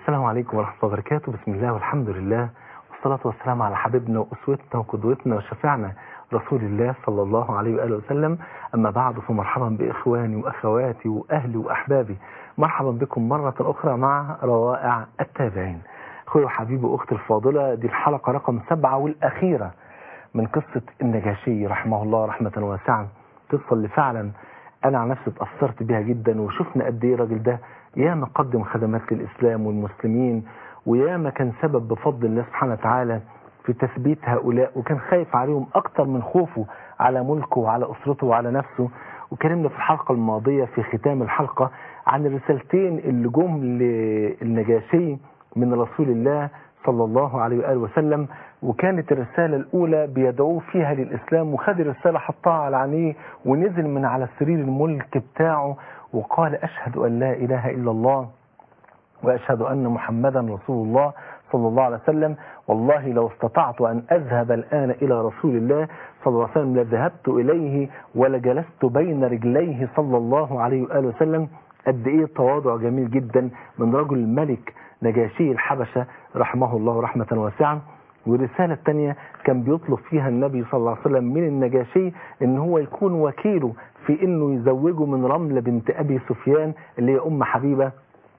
السلام عليكم ورحمة الله وبركاته بسم الله والحمد لله والصلاة والسلام على حبيبنا وأسوتنا وقدوتنا وشفيعنا رسول الله صلى الله عليه وآله وسلم أما بعد فمرحبا بإخواني وأخواتي وأهلي وأحبابي مرحبا بكم مرة أخرى مع روائع التابعين أخوي وحبيبي وأختي الفاضلة دي الحلقة رقم سبعة والأخيرة من قصة النجاشي رحمه الله رحمة واسعة قصة اللي فعلا أنا عن نفسي اتأثرت بها جدا وشفنا قد إيه الراجل ده ياما قدم خدمات للإسلام والمسلمين وياما كان سبب بفضل الله سبحانه وتعالى في تثبيت هؤلاء وكان خايف عليهم أكتر من خوفه على ملكه وعلى أسرته وعلى نفسه وكلمنا في الحلقة الماضية في ختام الحلقة عن الرسالتين اللي جم للنجاشي من رسول الله صلى الله عليه وآله وسلم وكانت الرسالة الأولى بيدعوه فيها للإسلام وخد الرسالة حطها على عينيه ونزل من على سرير الملك بتاعه وقال أشهد أن لا إله إلا الله وأشهد أن محمدا رسول الله صلى الله عليه وسلم والله لو استطعت أن أذهب الآن إلى رسول الله صلى الله عليه وسلم لذهبت إليه ولجلست بين رجليه صلى الله عليه وآله وسلم قد إيه تواضع جميل جدا من رجل الملك نجاشي الحبشة رحمه الله رحمة واسعة والرسالة الثانية كان بيطلب فيها النبي صلى الله عليه وسلم من النجاشي ان هو يكون وكيله في انه يزوجه من رملة بنت ابي سفيان اللي هي ام حبيبة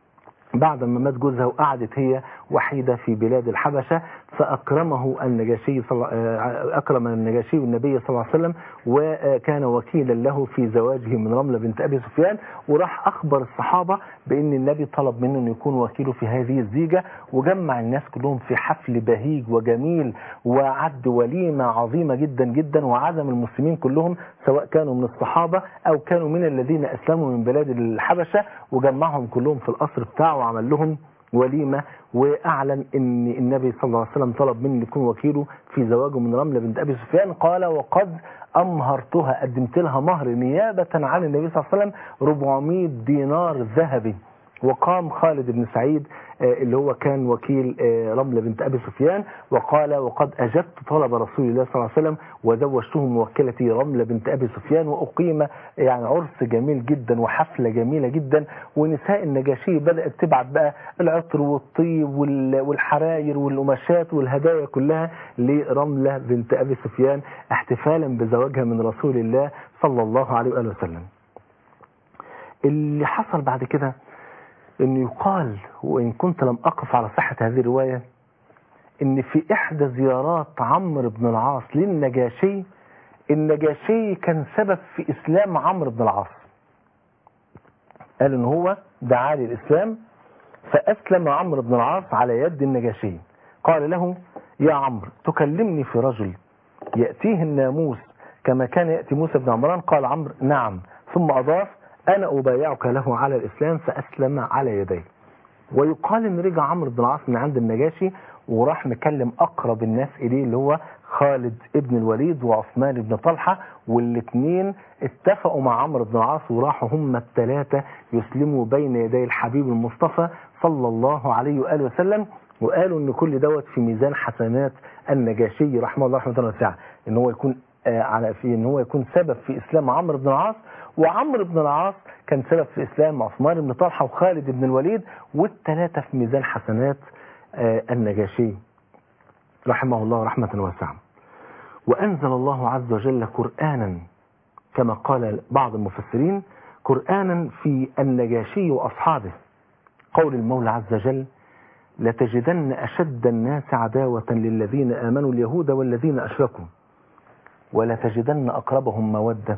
بعد ما مات جوزها وقعدت هي وحيدة في بلاد الحبشة فأكرمه النجاشي صل... أكرم النجاشي النبي صلى الله عليه وسلم وكان وكيلا له في زواجه من رملة بنت أبي سفيان وراح أخبر الصحابة بأن النبي طلب منه أن يكون وكيله في هذه الزيجة وجمع الناس كلهم في حفل بهيج وجميل وعد وليمة عظيمة جدا جدا وعزم المسلمين كلهم سواء كانوا من الصحابة أو كانوا من الذين أسلموا من بلاد الحبشة وجمعهم كلهم في القصر بتاعه وعمل لهم وليمة وأعلن أن النبي صلى الله عليه وسلم طلب منه يكون وكيله في زواجه من رملة بنت أبي سفيان قال وقد أمهرتها قدمت لها مهر نيابة عن النبي صلى الله عليه وسلم 400 دينار ذهبي وقام خالد بن سعيد اللي هو كان وكيل رملة بنت أبي سفيان وقال وقد أجبت طلب رسول الله صلى الله عليه وسلم وزوجته موكلتي رملة بنت أبي سفيان وأقيم يعني عرس جميل جدا وحفلة جميلة جدا ونساء النجاشي بدأت تبعت بقى العطر والطيب والحراير والقماشات والهدايا كلها لرملة بنت أبي سفيان احتفالا بزواجها من رسول الله صلى الله عليه وآله وسلم اللي حصل بعد كده ان يقال وان كنت لم اقف على صحة هذه الرواية ان في احدى زيارات عمرو بن العاص للنجاشي النجاشي كان سبب في اسلام عمرو بن العاص قال ان هو دعا للاسلام فاسلم عمرو بن العاص على يد النجاشي قال له يا عمرو تكلمني في رجل يأتيه الناموس كما كان يأتي موسى بن عمران قال عمرو نعم ثم أضاف أنا أبايعك له على الإسلام فأسلم على يديه ويقال إن رجع عمرو بن العاص من عند النجاشي وراح مكلم أقرب الناس إليه اللي هو خالد ابن الوليد وعثمان بن طلحة والاثنين اتفقوا مع عمرو بن العاص وراحوا هم الثلاثة يسلموا بين يدي الحبيب المصطفى صلى الله عليه وآله وسلم وقالوا ان كل دوت في ميزان حسنات النجاشي رحمه الله رحمه الله واسعه ان هو يكون آه على في ان هو يكون سبب في اسلام عمرو بن العاص وعمرو بن العاص كان سبب في اسلام عثمان بن طلحه وخالد بن الوليد والثلاثه في ميزان حسنات آه النجاشي رحمه الله رحمه واسعه وانزل الله عز وجل قرانا كما قال بعض المفسرين قرانا في النجاشي واصحابه قول المولى عز وجل لتجدن أشد الناس عداوة للذين آمنوا اليهود والذين أشركوا ولتجدن أقربهم مودة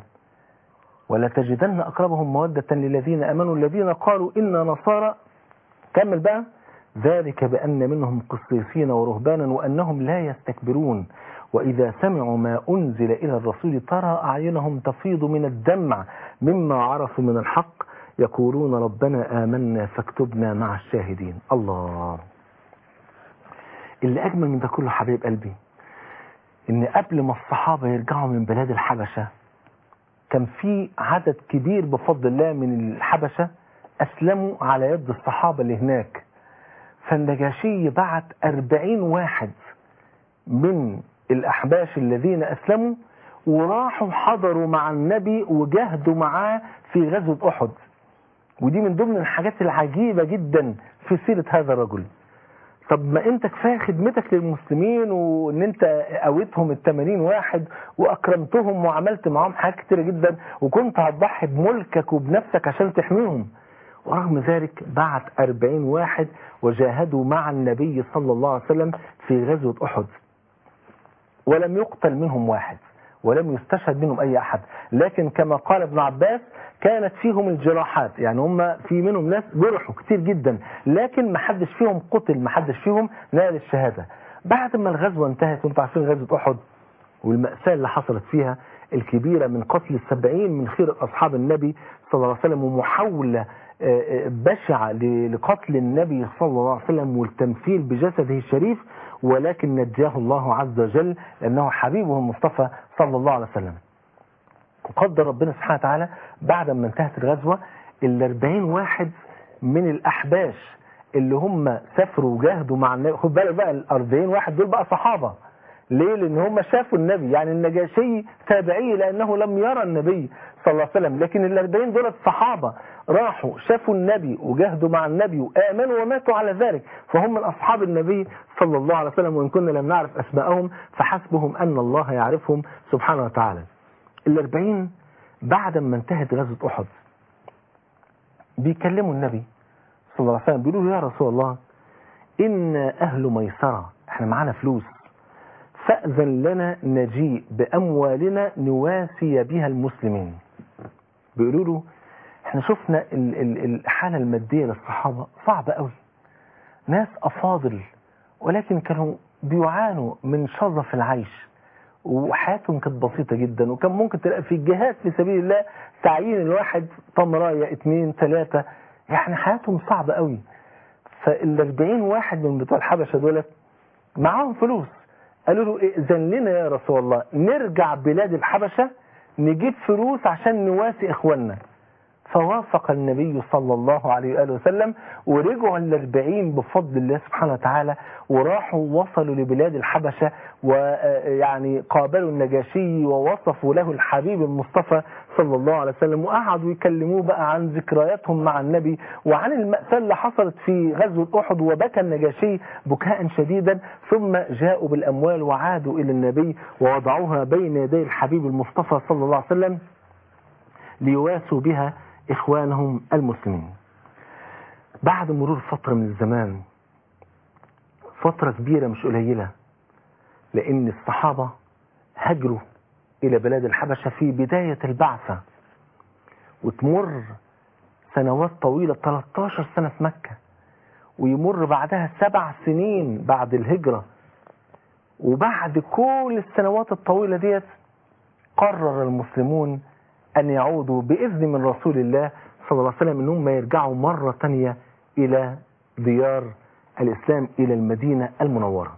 ولتجدن أقربهم مودة للذين آمنوا الذين قالوا إنا نصارى كمل بقى ذلك بأن منهم قسيسين ورهبانا وأنهم لا يستكبرون وإذا سمعوا ما أنزل إلى الرسول ترى أعينهم تفيض من الدمع مما عرفوا من الحق يقولون ربنا آمنا فاكتبنا مع الشاهدين الله اللي أجمل من ده كله حبيب قلبي إن قبل ما الصحابة يرجعوا من بلاد الحبشة كان في عدد كبير بفضل الله من الحبشة أسلموا على يد الصحابة اللي هناك فالنجاشي بعت أربعين واحد من الأحباش الذين أسلموا وراحوا حضروا مع النبي وجاهدوا معاه في غزوة أحد ودي من ضمن الحاجات العجيبة جدا في سيرة هذا الرجل طب ما انت كفايه خدمتك للمسلمين وان انت قويتهم ال 80 واحد واكرمتهم وعملت معاهم حاجات كتيره جدا وكنت هتضحي بملكك وبنفسك عشان تحميهم ورغم ذلك بعت 40 واحد وجاهدوا مع النبي صلى الله عليه وسلم في غزوه احد ولم يقتل منهم واحد ولم يستشهد منهم اي احد لكن كما قال ابن عباس كانت فيهم الجراحات يعني هم في منهم ناس جرحوا كتير جدا لكن ما حدش فيهم قتل ما حدش فيهم نال الشهادة بعد ما الغزوة انتهت وانتم عارفين غزوة أحد والمأساة اللي حصلت فيها الكبيرة من قتل السبعين من خير أصحاب النبي صلى الله عليه وسلم ومحاولة بشعة لقتل النبي صلى الله عليه وسلم والتمثيل بجسده الشريف ولكن نجاه الله عز وجل لأنه حبيبه المصطفى صلى الله عليه وسلم وقدر ربنا سبحانه وتعالى بعد ما انتهت الغزوة ال 40 واحد من الأحباش اللي هم سافروا وجاهدوا مع النبي خد بالك بقى ال 40 واحد دول بقى صحابة ليه؟ لأن هم شافوا النبي يعني النجاشي تابعي لأنه لم يرى النبي صلى الله عليه وسلم لكن ال 40 دول صحابة راحوا شافوا النبي وجاهدوا مع النبي وآمنوا وماتوا على ذلك فهم من أصحاب النبي صلى الله عليه وسلم وإن كنا لم نعرف أسماءهم فحسبهم أن الله يعرفهم سبحانه وتعالى الأربعين بعد ما انتهت غزوة أحد بيكلموا النبي صلى الله عليه وسلم بيقولوا له يا رسول الله إن أهل ميسرة احنا معانا فلوس فأذن لنا نجيء بأموالنا نواسي بها المسلمين بيقولوا له احنا شفنا ال- ال- الحالة المادية للصحابة صعبة قوي ناس أفاضل ولكن كانوا بيعانوا من شظف العيش وحياتهم كانت بسيطة جدا وكان ممكن تلاقي في الجهاد في سبيل الله تعيين الواحد تمراية اتنين تلاتة يعني حياتهم صعبة قوي فالاربعين واحد من بتوع الحبشة دولت معاهم فلوس قالوا له ائذن لنا يا رسول الله نرجع بلاد الحبشة نجيب فلوس عشان نواسي اخواننا فوافق النبي صلى الله عليه وآله وسلم ورجعوا الأربعين بفضل الله سبحانه وتعالى وراحوا وصلوا لبلاد الحبشة ويعني قابلوا النجاشي ووصفوا له الحبيب المصطفى صلى الله عليه وسلم وقعدوا يكلموه بقى عن ذكرياتهم مع النبي وعن المأساة اللي حصلت في غزوة أحد وبكى النجاشي بكاء شديدا ثم جاءوا بالأموال وعادوا إلى النبي ووضعوها بين يدي الحبيب المصطفى صلى الله عليه وسلم ليواسوا بها إخوانهم المسلمين بعد مرور فترة من الزمان فترة كبيرة مش قليلة لأن الصحابة هجروا إلى بلاد الحبشة في بداية البعثة وتمر سنوات طويلة 13 سنة في مكة ويمر بعدها سبع سنين بعد الهجرة وبعد كل السنوات الطويلة ديت قرر المسلمون أن يعودوا بإذن من رسول الله صلى الله عليه وسلم أنهم يرجعوا مرة تانية إلى ديار الإسلام إلى المدينة المنورة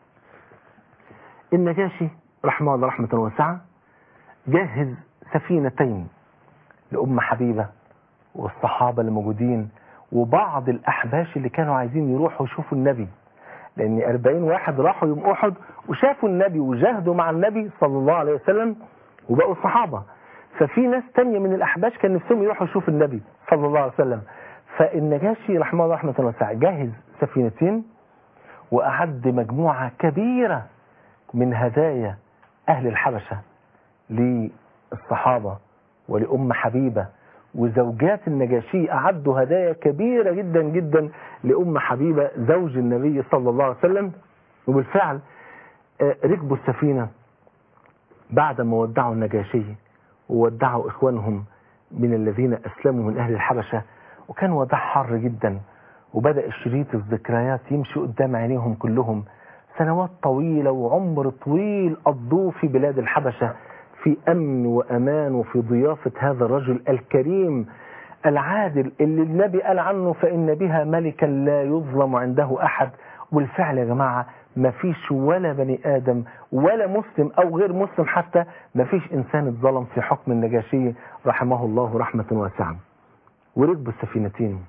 النجاشي رحمه الله رحمة واسعة جهز سفينتين لأم حبيبة والصحابة الموجودين وبعض الأحباش اللي كانوا عايزين يروحوا يشوفوا النبي لأن أربعين واحد راحوا يوم أحد وشافوا النبي وجاهدوا مع النبي صلى الله عليه وسلم وبقوا الصحابة ففي ناس تانية من الأحباش كان نفسهم يروحوا يشوفوا النبي صلى الله عليه وسلم فالنجاشي رحمه الله رحمة واسعة جهز سفينتين وأعد مجموعة كبيرة من هدايا أهل الحبشة للصحابة ولأم حبيبة وزوجات النجاشي أعدوا هدايا كبيرة جدا جدا لأم حبيبة زوج النبي صلى الله عليه وسلم وبالفعل آه، ركبوا السفينة بعد ما ودعوا النجاشي وودعوا إخوانهم من الذين أسلموا من أهل الحبشة وكان وداع حر جدا وبدأ شريط الذكريات يمشي قدام عينيهم كلهم سنوات طويلة وعمر طويل قضوه في بلاد الحبشة في أمن وأمان وفي ضيافة هذا الرجل الكريم العادل اللي النبي قال عنه فإن بها ملكا لا يظلم عنده أحد والفعل يا جماعة ما فيش ولا بني آدم ولا مسلم أو غير مسلم حتى ما فيش إنسان اتظلم في حكم النجاشي رحمه الله رحمة واسعة وركبوا السفينتين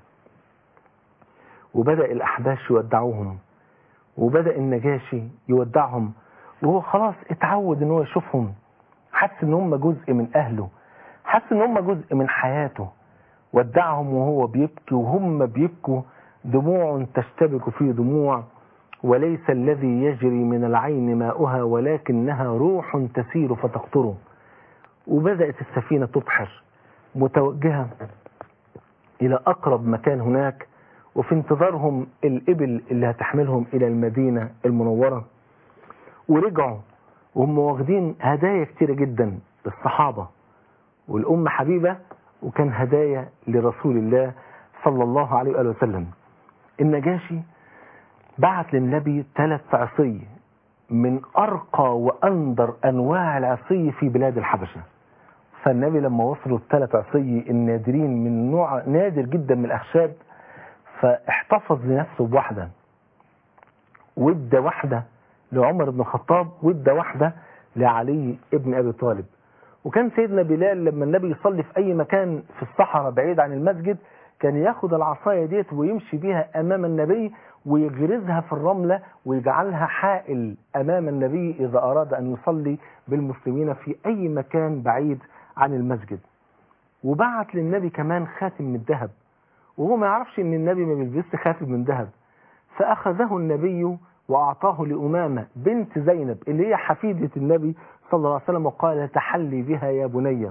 وبدأ الأحباش يودعوهم وبدأ النجاشي يودعهم وهو خلاص اتعود ان هو يشوفهم حس ان هم جزء من اهله حس ان هم جزء من حياته ودعهم وهو بيبكي وهم بيبكوا دموع تشتبك في دموع وليس الذي يجري من العين ماؤها ولكنها روح تسير فتقطره وبدأت السفينة تبحر متوجهة إلى أقرب مكان هناك وفي انتظارهم الإبل اللي هتحملهم إلى المدينة المنورة ورجعوا وهم واخدين هدايا كتيرة جدا للصحابة والأم حبيبة وكان هدايا لرسول الله صلى الله عليه وآله وسلم النجاشي بعت للنبي ثلاث عصي من أرقى وأندر أنواع العصي في بلاد الحبشة فالنبي لما وصلوا الثلاث عصي النادرين من نوع نادر جدا من الأخشاب فاحتفظ لنفسه بواحدة وادى واحدة لعمر بن الخطاب وادى واحدة لعلي ابن أبي طالب وكان سيدنا بلال لما النبي يصلي في أي مكان في الصحراء بعيد عن المسجد كان ياخد العصاية ديت ويمشي بيها أمام النبي ويغرزها في الرملة ويجعلها حائل أمام النبي إذا أراد أن يصلي بالمسلمين في أي مكان بعيد عن المسجد وبعت للنبي كمان خاتم من ذهب وهو ما يعرفش ان النبي ما بيلبسش خاتم من ذهب فأخذه النبي وأعطاه لأمامة بنت زينب اللي هي حفيدة النبي صلى الله عليه وسلم وقال تحلي بها يا بني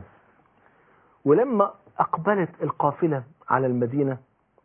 ولما أقبلت القافلة على المدينة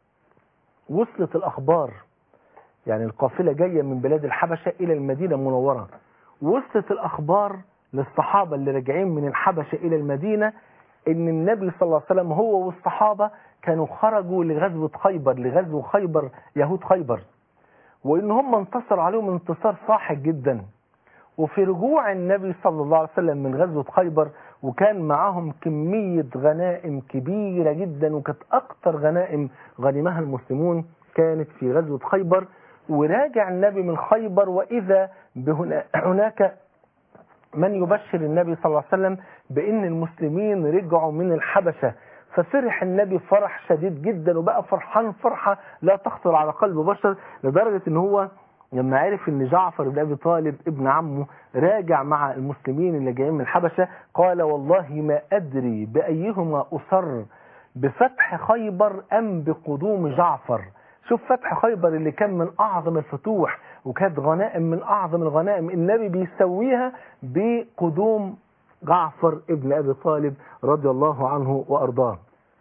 وصلت الأخبار يعني القافلة جاية من بلاد الحبشة إلى المدينة المنورة وصلت الأخبار للصحابة اللي راجعين من الحبشة إلى المدينة إن النبي صلى الله عليه وسلم هو والصحابة كانوا خرجوا لغزوة خيبر لغزو خيبر يهود خيبر وإن هم انتصروا عليهم انتصار صاحق جدا وفي رجوع النبي صلى الله عليه وسلم من غزوة خيبر وكان معاهم كمية غنائم كبيرة جدا وكانت أكثر غنائم غنمها المسلمون كانت في غزوة خيبر وراجع النبي من خيبر وإذا هناك من يبشر النبي صلى الله عليه وسلم بأن المسلمين رجعوا من الحبشة ففرح النبي فرح شديد جدا وبقى فرحان فرحة لا تخطر على قلب بشر لدرجة ان هو لما عرف ان جعفر بن ابي طالب ابن عمه راجع مع المسلمين اللي جايين من الحبشة قال والله ما ادري بايهما اصر بفتح خيبر ام بقدوم جعفر شوف فتح خيبر اللي كان من اعظم الفتوح وكانت غنائم من اعظم الغنائم النبي بيسويها بقدوم جعفر ابن ابي طالب رضي الله عنه وارضاه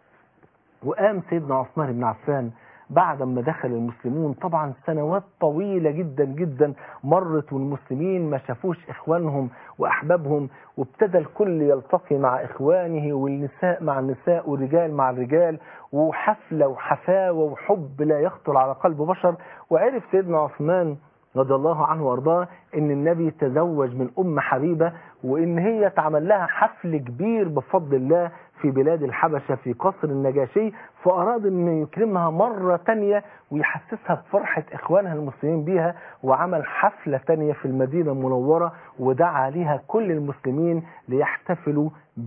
وقام سيدنا عثمان بن عفان بعد ما دخل المسلمون طبعا سنوات طويلة جدا جدا مرت والمسلمين ما شافوش إخوانهم وأحبابهم وابتدى الكل يلتقي مع إخوانه والنساء مع النساء والرجال مع الرجال وحفلة وحفاوة وحب لا يخطر على قلب بشر وعرف سيدنا عثمان رضي الله عنه وارضاه ان النبي تزوج من ام حبيبه وان هي تعمل لها حفل كبير بفضل الله في بلاد الحبشه في قصر النجاشي فاراد ان يكرمها مره تانية ويحسسها بفرحه اخوانها المسلمين بيها وعمل حفله تانية في المدينه المنوره ودعا لها كل المسلمين ليحتفلوا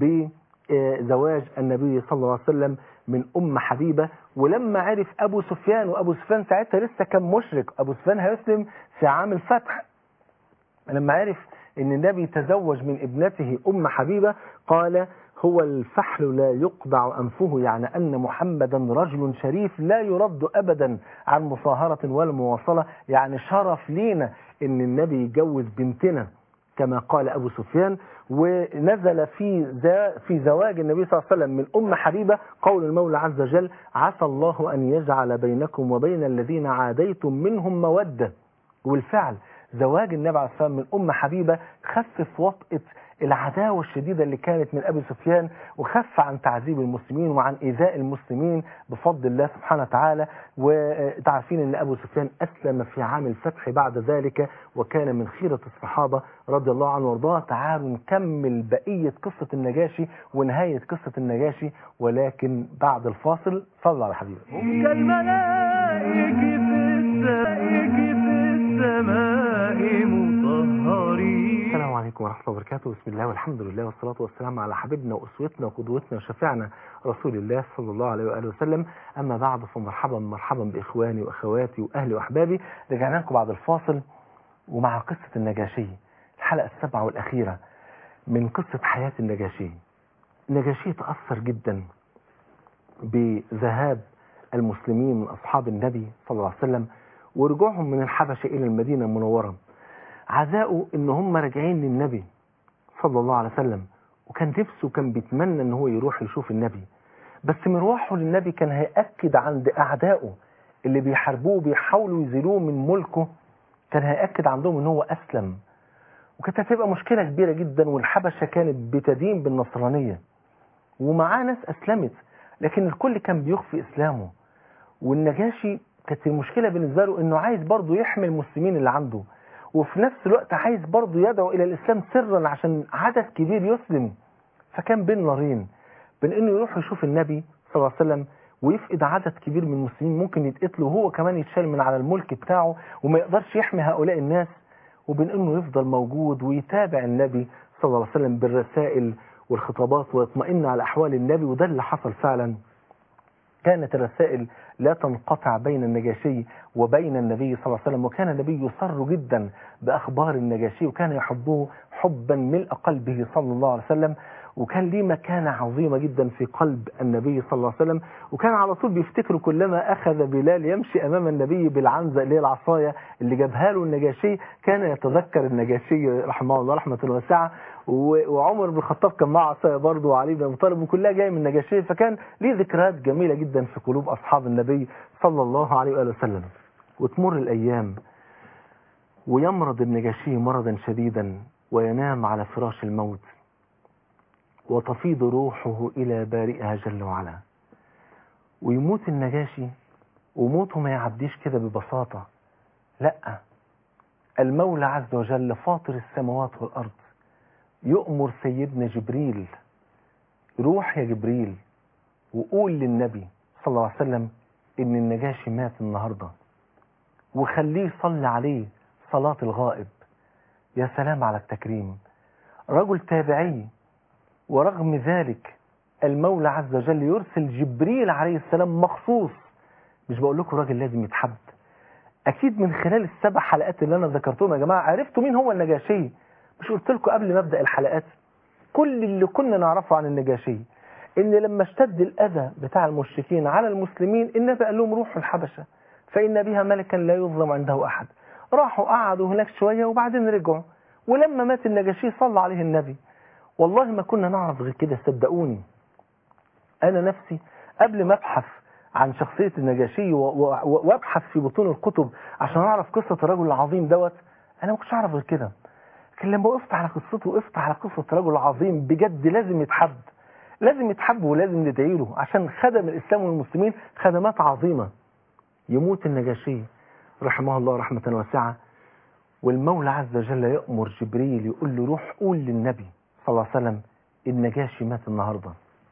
بزواج النبي صلى الله عليه وسلم من أم حبيبة ولما عرف أبو سفيان وأبو سفيان ساعتها لسه كان مشرك أبو سفيان هيسلم في عام الفتح لما عرف أن النبي تزوج من ابنته أم حبيبة قال هو الفحل لا يقطع أنفه يعني أن محمدا رجل شريف لا يرد أبدا عن مصاهرة ولا مواصلة يعني شرف لينا أن النبي يجوز بنتنا كما قال أبو سفيان ونزل في في زواج النبي صلى الله عليه وسلم من أم حبيبة قول المولى عز وجل عسى الله أن يجعل بينكم وبين الذين عاديتم منهم مودة والفعل زواج النبي عليه الصلاة والسلام من أم حبيبة خفف وطئة العداوة الشديدة اللي كانت من أبي سفيان وخف عن تعذيب المسلمين وعن إيذاء المسلمين بفضل الله سبحانه وتعالى وتعرفين أن أبو سفيان أسلم في عام الفتح بعد ذلك وكان من خيرة الصحابة رضي الله عنه وارضاه تعالوا نكمل بقية قصة النجاشي ونهاية قصة النجاشي ولكن بعد الفاصل صلى على حبيبه هم كالملائكة في السماء مطهرين السلام عليكم ورحمة الله وبركاته بسم الله والحمد لله والصلاة والسلام على حبيبنا وأسوتنا وقدوتنا وشفيعنا رسول الله صلى الله عليه وآله وسلم أما بعد فمرحبا مرحبا بإخواني وأخواتي وأهلي وأحبابي رجعنا لكم بعد الفاصل ومع قصة النجاشي الحلقة السابعة والأخيرة من قصة حياة النجاشي النجاشي تأثر جدا بذهاب المسلمين من أصحاب النبي صلى الله عليه وسلم ورجوعهم من الحبشة إلى المدينة المنورة عزاؤه إن هم راجعين للنبي صلى الله عليه وسلم وكان نفسه كان بيتمنى إن هو يروح يشوف النبي بس مروحه للنبي كان هيأكد عند أعدائه اللي بيحاربوه بيحاولوا يزيلوه من ملكه كان هيأكد عندهم إن هو أسلم وكانت هتبقى مشكلة كبيرة جدا والحبشة كانت بتدين بالنصرانية ومعاه ناس أسلمت لكن الكل كان بيخفي إسلامه والنجاشي كانت المشكلة بالنسبة له إنه عايز برضه يحمي المسلمين اللي عنده وفي نفس الوقت عايز برضه يدعو إلى الإسلام سرا عشان عدد كبير يسلم فكان بين نارين بين إنه يروح يشوف النبي صلى الله عليه وسلم ويفقد عدد كبير من المسلمين ممكن يتقتلوا وهو كمان يتشال من على الملك بتاعه وما يقدرش يحمي هؤلاء الناس وبين انه يفضل موجود ويتابع النبي صلى الله عليه وسلم بالرسائل والخطابات ويطمئن على احوال النبي وده اللي حصل فعلا كانت الرسائل لا تنقطع بين النجاشي وبين النبي صلى الله عليه وسلم وكان النبي يسر جدا باخبار النجاشي وكان يحبه حبا ملء قلبه صلى الله عليه وسلم وكان ليه مكانة عظيمة جدا في قلب النبي صلى الله عليه وسلم وكان على طول بيفتكر كلما أخذ بلال يمشي أمام النبي بالعنزة اللي هي العصاية اللي جابها له النجاشي كان يتذكر النجاشي رحمه الله رحمة واسعة وعمر بن الخطاب كان معه عصاية برضه وعلي بن أبي طالب وكلها جاية من النجاشي فكان ليه ذكريات جميلة جدا في قلوب أصحاب النبي صلى الله عليه وآله وسلم وتمر الأيام ويمرض النجاشي مرضا شديدا وينام على فراش الموت وتفيض روحه إلى بارئها جل وعلا ويموت النجاشي وموته ما يعديش كده ببساطة لا المولى عز وجل فاطر السماوات والأرض يؤمر سيدنا جبريل روح يا جبريل وقول للنبي صلى الله عليه وسلم إن النجاشي مات النهاردة وخليه يصلي عليه صلاة الغائب يا سلام على التكريم رجل تابعي ورغم ذلك المولى عز وجل يرسل جبريل عليه السلام مخصوص مش بقول لكم راجل لازم يتحب اكيد من خلال السبع حلقات اللي انا ذكرتهم يا جماعه عرفتوا مين هو النجاشي مش قلت لكم قبل ما ابدا الحلقات كل اللي كنا نعرفه عن النجاشي ان لما اشتد الاذى بتاع المشركين على المسلمين النبي قال لهم روحوا الحبشه فان بها ملكا لا يظلم عنده احد راحوا قعدوا هناك شويه وبعدين رجعوا ولما مات النجاشي صلى عليه النبي والله ما كنا نعرف غير كده صدقوني انا نفسي قبل ما ابحث عن شخصية النجاشي وابحث في بطون الكتب عشان اعرف قصة الرجل العظيم دوت انا ما كنتش اعرف غير كده لكن لما وقفت على قصته وقفت على قصة الرجل العظيم بجد لازم يتحب لازم يتحب ولازم ندعي له عشان خدم الاسلام والمسلمين خدمات عظيمة يموت النجاشي رحمه الله رحمة واسعة والمولى عز وجل يأمر جبريل يقول له روح قول للنبي صلى الله عليه وسلم النجاشي مات النهارده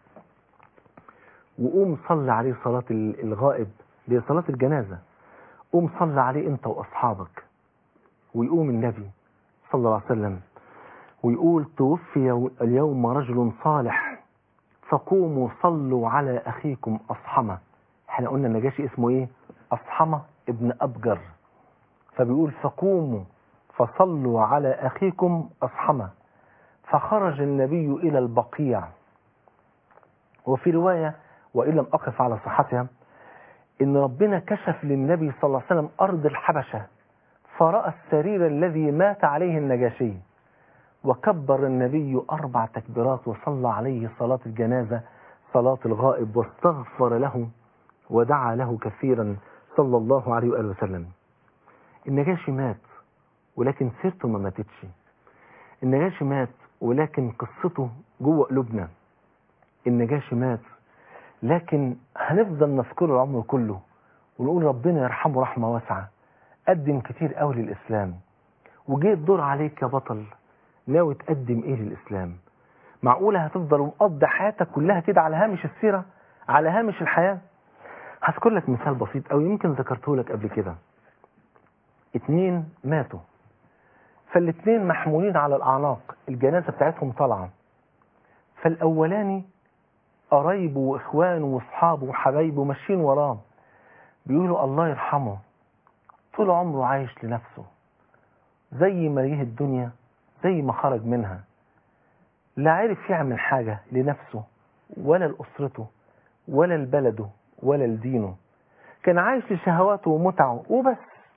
وقوم صلى عليه صلاة الغائب دي صلاة الجنازة قوم صلى عليه انت واصحابك ويقوم النبي صلى الله عليه وسلم ويقول توفي اليوم رجل صالح فقوموا صلوا على اخيكم اصحمة احنا قلنا النجاشي اسمه ايه اصحمة ابن ابجر فبيقول فقوموا فصلوا على اخيكم اصحمة فخرج النبي الى البقيع وفي روايه وإن لم أقف على صحتها إن ربنا كشف للنبي صلى الله عليه وسلم أرض الحبشة فرأى السرير الذي مات عليه النجاشي وكبر النبي أربع تكبيرات وصلى عليه صلاة الجنازة صلاة الغائب واستغفر له ودعا له كثيرا صلى الله عليه وآله وسلم النجاشي مات ولكن سيرته ما ماتتش النجاشي مات ولكن قصته جوه قلوبنا النجاشي مات لكن هنفضل نذكره العمر كله ونقول ربنا يرحمه رحمة واسعة قدم كتير قوي للإسلام وجه الدور عليك يا بطل ناوي تقدم ايه للإسلام معقولة هتفضل مقضي حياتك كلها كده على هامش السيرة على هامش الحياة هذكر لك مثال بسيط او يمكن ذكرته لك قبل كده اتنين ماتوا فالاتنين محمولين على الأعناق الجنازة بتاعتهم طالعة فالأولاني قرايبه واخوانه واصحابه وحبايبه ماشيين وراه بيقولوا الله يرحمه طول عمره عايش لنفسه زي ما جه الدنيا زي ما خرج منها لا عرف يعمل حاجة لنفسه ولا لأسرته ولا لبلده ولا لدينه كان عايش لشهواته ومتعه وبس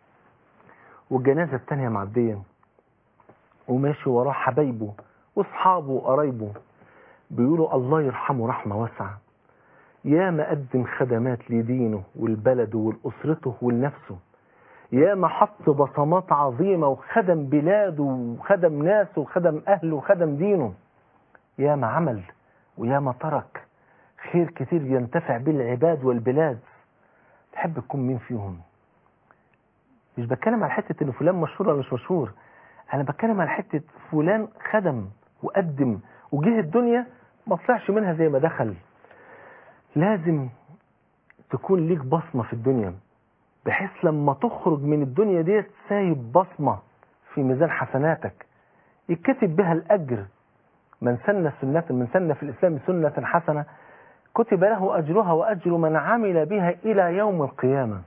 والجنازة التانية معدية وماشي وراه حبايبه واصحابه وقرايبه بيقولوا الله يرحمه رحمة واسعة يا ما قدم خدمات لدينه والبلد ولأسرته ولنفسه يا ما حط بصمات عظيمة وخدم بلاده وخدم ناسه وخدم أهله وخدم دينه يا ما عمل ويا ما ترك خير كتير ينتفع به العباد والبلاد تحب تكون مين فيهم مش بتكلم على حتة ان فلان مشهور ولا مش مشهور انا بتكلم على حتة فلان خدم وقدم وجه الدنيا ما طلعش منها زي ما دخل لازم تكون ليك بصمة في الدنيا بحيث لما تخرج من الدنيا ديت سايب بصمة في ميزان حسناتك يتكتب بها الأجر من سن سنة من سن في الإسلام سنة حسنة كتب له أجرها وأجر من عمل بها إلى يوم القيامة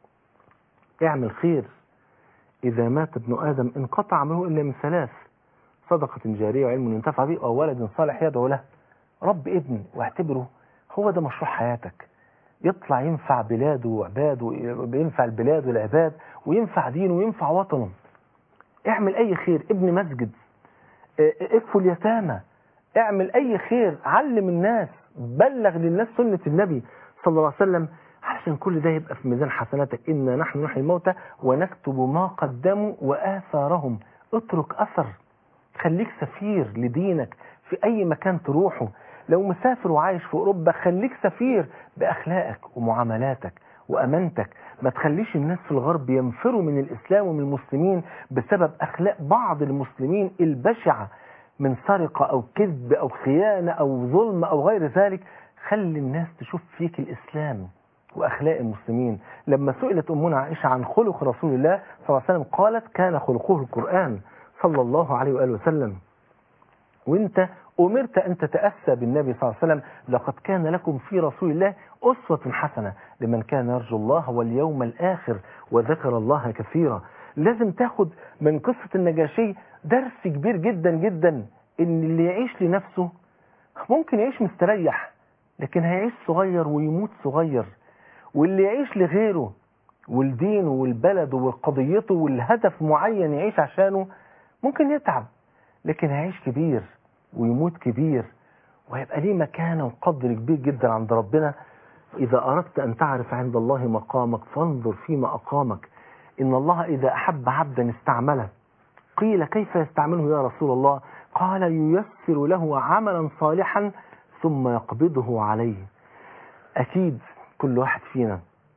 اعمل خير إذا مات ابن آدم انقطع عمله إلا من ثلاث صدقة جارية وعلم ينتفع به أو ولد صالح يدعو له رب ابن واعتبره هو ده مشروع حياتك يطلع ينفع بلاده وعباده وينفع البلاد والعباد وينفع دينه وينفع وطنه اعمل أي خير ابن مسجد اه، اكفوا اليتامى اعمل أي خير علم الناس بلغ للناس سنة النبي صلى الله عليه وسلم علشان كل ده يبقى في ميزان حسناتك إنا نحن نحيي الموتى ونكتب ما قدموا وآثارهم اترك أثر خليك سفير لدينك في أي مكان تروحه لو مسافر وعايش في أوروبا خليك سفير بأخلاقك ومعاملاتك وأمانتك ما تخليش الناس في الغرب ينفروا من الإسلام ومن المسلمين بسبب أخلاق بعض المسلمين البشعة من سرقة أو كذب أو خيانة أو ظلم أو غير ذلك خلي الناس تشوف فيك الإسلام وأخلاق المسلمين لما سئلت أمنا عائشة عن خلق رسول الله صلى الله عليه وسلم قالت كان خلقه القرآن صلى الله عليه وآله وسلم وانت أمرت أن تتأسى بالنبي صلى الله عليه وسلم لقد كان لكم في رسول الله أسوة حسنة لمن كان يرجو الله واليوم الآخر وذكر الله كثيرا لازم تاخد من قصة النجاشي درس كبير جدا جدا ان اللي يعيش لنفسه ممكن يعيش مستريح لكن هيعيش صغير ويموت صغير واللي يعيش لغيره والدين والبلد والقضيته والهدف معين يعيش عشانه ممكن يتعب لكن هيعيش كبير ويموت كبير وهيبقى ليه مكانة وقدر كبير جدا عند ربنا إذا أردت أن تعرف عند الله مقامك فانظر فيما أقامك إن الله إذا أحب عبدا استعمله قيل كيف يستعمله يا رسول الله قال ييسر له عملا صالحا ثم يقبضه عليه أكيد كل واحد فينا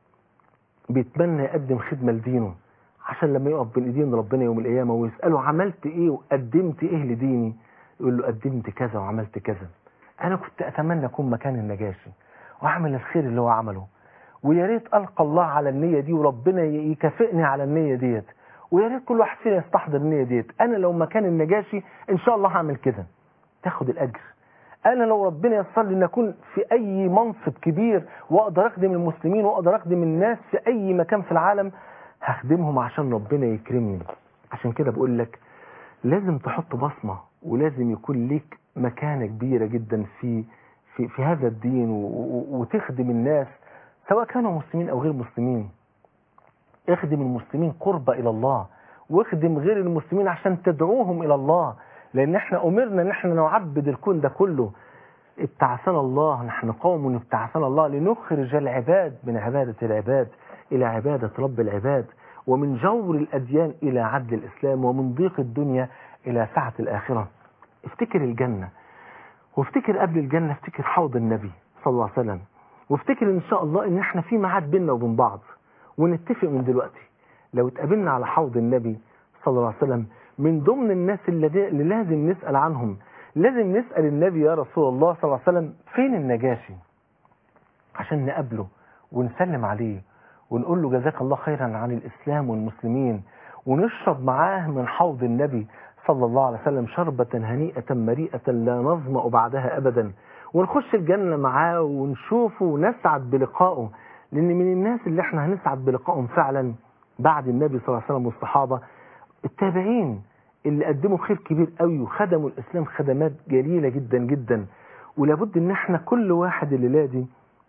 بيتمنى يقدم خدمة لدينه عشان لما يقف بين ايدين ربنا يوم القيامة ويسأله عملت ايه وقدمت ايه لديني يقول له قدمت كذا وعملت كذا انا كنت اتمنى اكون مكان النجاشي واعمل الخير اللي هو عمله ويا ريت القى الله على النية دي وربنا يكافئني على النية ديت ويا ريت كل واحد فينا يستحضر النية ديت انا لو مكان النجاشي ان شاء الله هعمل كده تاخد الاجر انا لو ربنا يسر لي ان اكون في اي منصب كبير واقدر اخدم المسلمين واقدر اخدم الناس في اي مكان في العالم هخدمهم عشان ربنا يكرمني عشان كده بقول لك لازم تحط بصمة ولازم يكون ليك مكانة كبيرة جدا في في, في هذا الدين و- و- وتخدم الناس سواء كانوا مسلمين او غير مسلمين اخدم المسلمين قربة الى الله واخدم غير المسلمين عشان تدعوهم الى الله لان احنا امرنا ان احنا نعبد الكون ده كله ابتعثنا الله نحن قوم ابتعثنا الله لنخرج العباد من عبادة العباد إلى عبادة رب العباد ومن جور الأديان إلى عدل الإسلام ومن ضيق الدنيا إلى سعة الآخرة افتكر الجنة وافتكر قبل الجنة افتكر حوض النبي صلى الله عليه وسلم وافتكر إن شاء الله إن احنا في ميعاد بيننا وبين بعض ونتفق من دلوقتي لو اتقابلنا على حوض النبي صلى الله عليه وسلم من ضمن الناس اللي, اللي لازم نسأل عنهم لازم نسأل النبي يا رسول الله صلى الله عليه وسلم فين النجاشي عشان نقابله ونسلم عليه ونقول له جزاك الله خيرا عن الإسلام والمسلمين ونشرب معاه من حوض النبي صلى الله عليه وسلم شربة هنيئة مريئة لا نظمأ بعدها أبدا ونخش الجنة معاه ونشوفه ونسعد بلقائه لأن من الناس اللي احنا هنسعد بلقائهم فعلا بعد النبي صلى الله عليه وسلم والصحابة التابعين اللي قدموا خير كبير قوي وخدموا الإسلام خدمات جليلة جدا جدا ولابد ان احنا كل واحد الليلة دي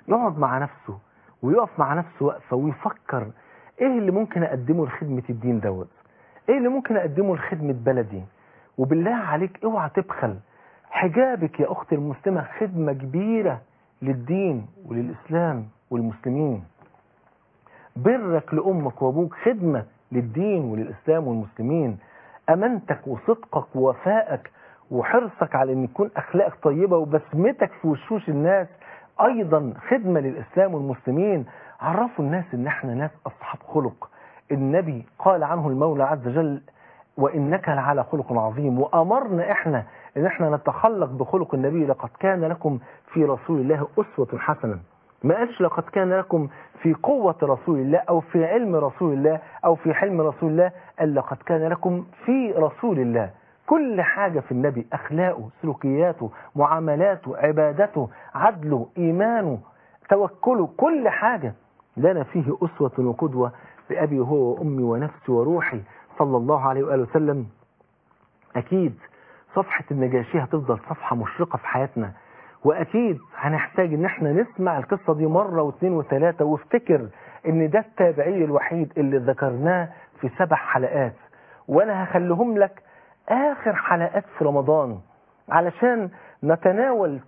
يقعد مع نفسه ويقف مع نفسه وقفة ويفكر ايه اللي ممكن اقدمه لخدمة الدين دوت ايه اللي ممكن اقدمه لخدمة بلدي وبالله عليك اوعى تبخل حجابك يا اختي المسلمة خدمة كبيرة للدين وللاسلام والمسلمين برك لامك وابوك خدمة للدين وللاسلام والمسلمين امانتك وصدقك ووفائك وحرصك على ان يكون اخلاقك طيبة وبسمتك في وشوش الناس ايضا خدمة للاسلام والمسلمين عرفوا الناس ان احنا ناس اصحاب خلق النبي قال عنه المولى عز وجل وانك لعلى خلق عظيم وامرنا احنا ان احنا نتخلق بخلق النبي لقد كان لكم في رسول الله اسوة حسنة ما قالش لقد كان لكم في قوة رسول الله او في علم رسول الله او في حلم رسول الله قال لقد كان لكم في رسول الله كل حاجة في النبي أخلاقه سلوكياته معاملاته عبادته عدله إيمانه توكله كل حاجة لنا فيه أسوة وقدوة بأبي هو وأمي ونفسي وروحي صلى الله عليه وآله وسلم أكيد صفحة النجاشي هتفضل صفحة مشرقة في حياتنا وأكيد هنحتاج إن احنا نسمع القصة دي مرة واثنين وثلاثة وافتكر إن ده التابعي الوحيد اللي ذكرناه في سبع حلقات وأنا هخليهم لك آخر حلقات في رمضان علشان نتناول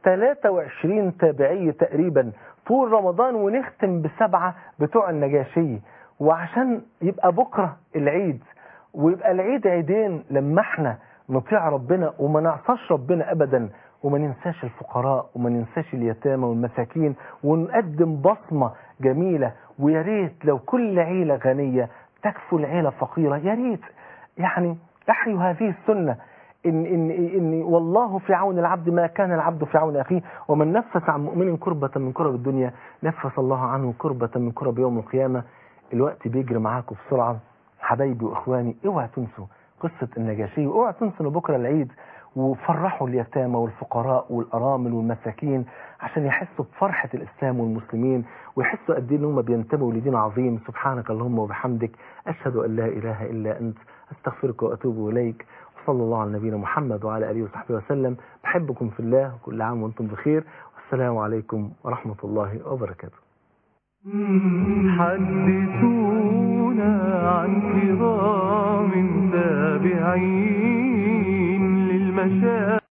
23 تابعية تقريبا طول رمضان ونختم بسبعة بتوع النجاشي وعشان يبقى بكرة العيد ويبقى العيد عيدين لما احنا نطيع ربنا وما نعصاش ربنا ابدا وما ننساش الفقراء وما ننساش اليتامى والمساكين ونقدم بصمة جميلة ويا ريت لو كل عيلة غنية تكفو العيلة فقيرة يا ريت يعني احيوا هذه السنة إن, إن, إن والله في عون العبد ما كان العبد في عون أخيه ومن نفس عن مؤمن كربة من كرب الدنيا نفس الله عنه كربة من كرب يوم القيامة الوقت بيجري معاكم بسرعة حبايبي وإخواني اوعى تنسوا قصة النجاشي واوعى تنسوا إن بكرة العيد وفرحوا اليتامى والفقراء والأرامل والمساكين عشان يحسوا بفرحة الإسلام والمسلمين ويحسوا قد إيه إن هم بينتموا لدين عظيم سبحانك اللهم وبحمدك أشهد أن لا إله إلا أنت أستغفرك وأتوب إليك وصلى الله على نبينا محمد وعلى آله وصحبه وسلم بحبكم في الله وكل عام وأنتم بخير والسلام عليكم ورحمة الله وبركاته حدثونا عن كرام تابعين للمشايخ